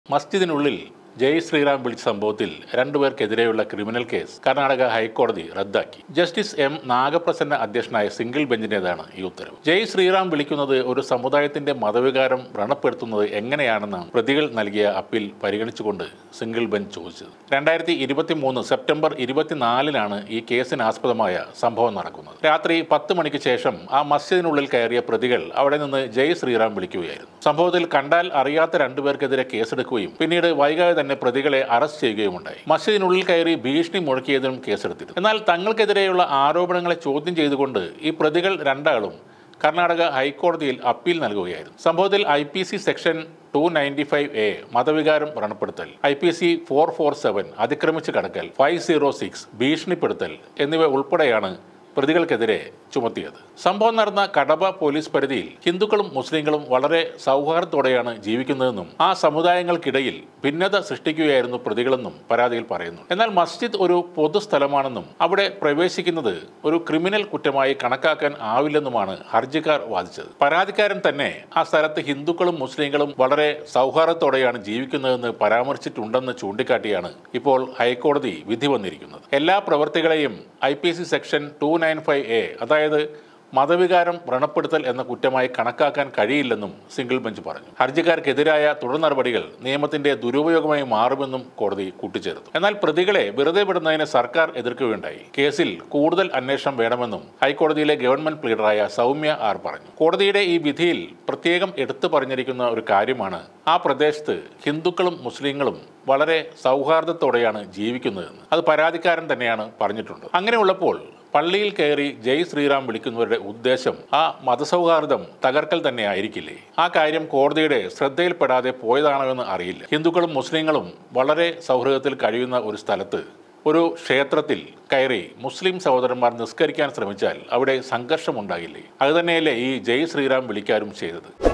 മസ്ജിദിനുള്ളിൽ ജയ് ശ്രീറാം വിളിച്ച സംഭവത്തിൽ രണ്ടുപേർക്കെതിരെയുള്ള criminal case Karnataka ഹൈക്കോടതി റദ്ദാക്കി ജസ്റ്റിസ് എം നാഗപ്രസന്ന അധ്യക്ഷനായ സിംഗിൾ ബെഞ്ചിന്റേതാണ് ഈ ഉത്തരവ് ജയ് ശ്രീറാം വിളിക്കുന്നത് ഒരു സമുദായത്തിന്റെ മതവികാരം വ്രണപ്പെടുത്തുന്നത് എങ്ങനെയാണെന്നാണ് പ്രതികൾ നൽകിയ അപ്പീൽ പരിഗണിച്ചുകൊണ്ട് സിംഗിൾ ബെഞ്ച് ചോദിച്ചത് രണ്ടായിരത്തി ഇരുപത്തി മൂന്ന് സെപ്റ്റംബർ ഇരുപത്തിനാലിനാണ് ഈ കേസിന് ആസ്പദമായ സംഭവം നടക്കുന്നത് രാത്രി പത്ത് മണിക്ക് ശേഷം ആ മസ്ജിദിനുള്ളിൽ കയറിയ പ്രതികൾ അവിടെ നിന്ന് ജയ് ശ്രീറാം വിളിക്കുകയായിരുന്നു സംഭവത്തിൽ കണ്ടാൽ അറിയാത്ത രണ്ടുപേർക്കെതിരെ കേസെടുക്കുകയും പിന്നീട് വൈകാതെ തന്നെ പ്രതികളെ അറസ്റ്റ് ചെയ്യുകയുമുണ്ടായി മസ്ജിദിനുള്ളിൽ കയറി ഭീഷണി മുഴക്കിയതിനും കേസെടുത്തിരുന്നു എന്നാൽ തങ്ങൾക്കെതിരെയുള്ള ആരോപണങ്ങളെ ചോദ്യം ചെയ്തുകൊണ്ട് ഈ പ്രതികൾ രണ്ടാളും കർണാടക ഹൈക്കോടതിയിൽ അപ്പീൽ നൽകുകയായിരുന്നു സംഭവത്തിൽ I P C section two ninety five A മതവികാരം വ്രണപ്പെടുത്തൽ I P C four four seven അതിക്രമിച്ച് കടക്കൽ ഫൈവ് സീറോ സിക്സ് ഭീഷണിപ്പെടുത്തൽ എന്നിവ ഉൾപ്പെടെയാണ് പ്രതികൾക്കെതിരെ ചുമത്തിയത് സംഭവം നടന്ന കടബ പോലീസ് പരിധിയിൽ ഹിന്ദുക്കളും മുസ്ലിങ്ങളും വളരെ സൗഹാർദ്ദത്തോടെയാണ് ജീവിക്കുന്നതെന്നും ആ സമുദായങ്ങൾക്കിടയിൽ ഭിന്നത സൃഷ്ടിക്കുകയായിരുന്നു പ്രതികളെന്നും പരാതിയിൽ പറയുന്നു എന്നാൽ മസ്ജിദ് ഒരു പൊതുസ്ഥലമാണെന്നും അവിടെ പ്രവേശിക്കുന്നത് ഒരു ക്രിമിനൽ കുറ്റമായി കണക്കാക്കാൻ ആവില്ലെന്നുമാണ് ഹർജിക്കാർ വാദിച്ചത് പരാതിക്കാരൻ തന്നെ ആ സ്ഥലത്ത് ഹിന്ദുക്കളും മുസ്ലിങ്ങളും വളരെ സൗഹാർദ്ദത്തോടെയാണ് ജീവിക്കുന്നതെന്ന് പരാമർശിച്ചിട്ടുണ്ടെന്ന് ചൂണ്ടിക്കാട്ടിയാണ് ഇപ്പോൾ ഹൈക്കോടതി വിധി വന്നിരിക്കുന്നത് എല്ലാ പ്രവൃത്തികളെയും I P C section two nine five A അതായത് മതവികാരം വ്രണപ്പെടുത്തൽ എന്ന കുറ്റമായി കണക്കാക്കാൻ കഴിയില്ലെന്നും സിംഗിൾ ബെഞ്ച് പറഞ്ഞു ഹർജിക്കാർക്കെതിരായ തുടർ നടപടികൾ നിയമത്തിന്റെ ദുരുപയോഗമായി മാറുമെന്നും കോടതി കൂട്ടിച്ചേർത്തു എന്നാൽ പ്രതികളെ വെറുതെ വിടുന്നതിന് സർക്കാർ എതിർക്കുകയുണ്ടായി കേസിൽ കൂടുതൽ അന്വേഷണം വേണമെന്നും ഹൈക്കോടതിയിലെ ഗവൺമെന്റ് പ്ലീഡറായ സൗമ്യ ആർ പറഞ്ഞു കോടതിയുടെ ഈ വിധിയിൽ പ്രത്യേകം എടുത്തു പറഞ്ഞിരിക്കുന്ന ഒരു കാര്യമാണ് ആ പ്രദേശത്ത് ഹിന്ദുക്കളും മുസ്ലിങ്ങളും വളരെ സൗഹാർദ്ദത്തോടെയാണ് ജീവിക്കുന്നതെന്ന് അത് പരാതിക്കാരൻ തന്നെയാണ് പറഞ്ഞിട്ടുണ്ട് അങ്ങനെയുള്ളപ്പോൾ പള്ളിയിൽ കയറി ജയ് ശ്രീറാം വിളിക്കുന്നവരുടെ ഉദ്ദേശം ആ മതസൗഹാർദ്ദം തകർക്കൽ തന്നെ ആയിരിക്കില്ലേ ആ കാര്യം കോടതിയുടെ ശ്രദ്ധയിൽപ്പെടാതെ പോയതാണോ എന്ന് അറിയില്ല ഹിന്ദുക്കളും മുസ്ലിങ്ങളും വളരെ സൗഹൃദത്തിൽ കഴിയുന്ന ഒരു സ്ഥലത്ത് ഒരു ക്ഷേത്രത്തിൽ കയറി മുസ്ലിം സഹോദരന്മാർ നിസ്കരിക്കാൻ ശ്രമിച്ചാൽ അവിടെ സംഘർഷമുണ്ടാകില്ലേ അതുതന്നെയല്ലേ ഈ ജയ് ശ്രീറാം വിളിക്കാരും ചെയ്തത്